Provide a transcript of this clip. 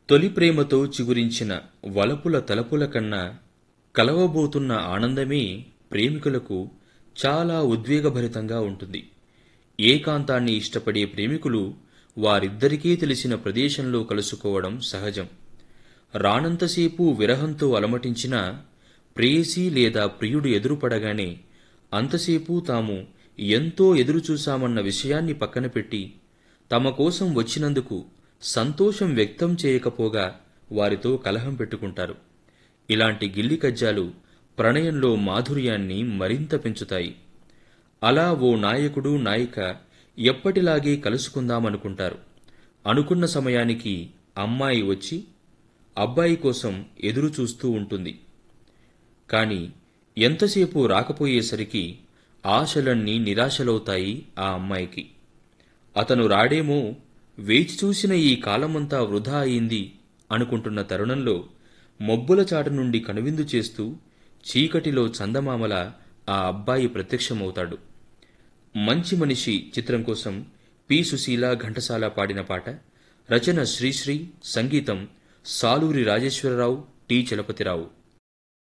తొలి ప్రేమతో చిగురించిన వలపుల తలపుల కన్నా కలవబోతున్న ఆనందమే ప్రేమికులకు చాలా ఉద్వేగభరితంగా ఉంటుంది ఏకాంతాన్ని ఇష్టపడే ప్రేమికులు వారిద్దరికీ తెలిసిన ప్రదేశంలో కలుసుకోవడం సహజం రానంతసేపు విరహంతో అలమటించిన ప్రేయసి లేదా ప్రియుడు ఎదురుపడగానే అంతసేపు తాము ఎంతో ఎదురుచూశామన్న విషయాన్ని పక్కన పెట్టి తమ కోసం వచ్చినందుకు సంతోషం వ్యక్తం చేయకపోగా వారితో కలహం పెట్టుకుంటారు ఇలాంటి గిల్లి కజ్జాలు ప్రణయంలో మాధుర్యాన్ని మరింత పెంచుతాయి అలా ఓ నాయకుడు నాయిక ఎప్పటిలాగే కలుసుకుందామనుకుంటారు అనుకున్న సమయానికి అమ్మాయి వచ్చి అబ్బాయి కోసం ఎదురు చూస్తూ ఉంటుంది కాని ఎంతసేపు రాకపోయేసరికి ఆశలన్నీ నిరాశలవుతాయి ఆ అమ్మాయికి అతను రాడేమో వేచి చూసిన ఈ కాలమంతా వృధా అయింది అనుకుంటున్న తరుణంలో మబ్బుల చాటు నుండి కనువిందు చేస్తూ చీకటిలో చందమామల ఆ అబ్బాయి ప్రత్యక్షమవుతాడు మంచి మనిషి చిత్రం కోసం పి సుశీల ఘంటసాల పాడిన పాట రచన శ్రీశ్రీ సంగీతం సాలూరి రాజేశ్వరరావు టి చలపతిరావు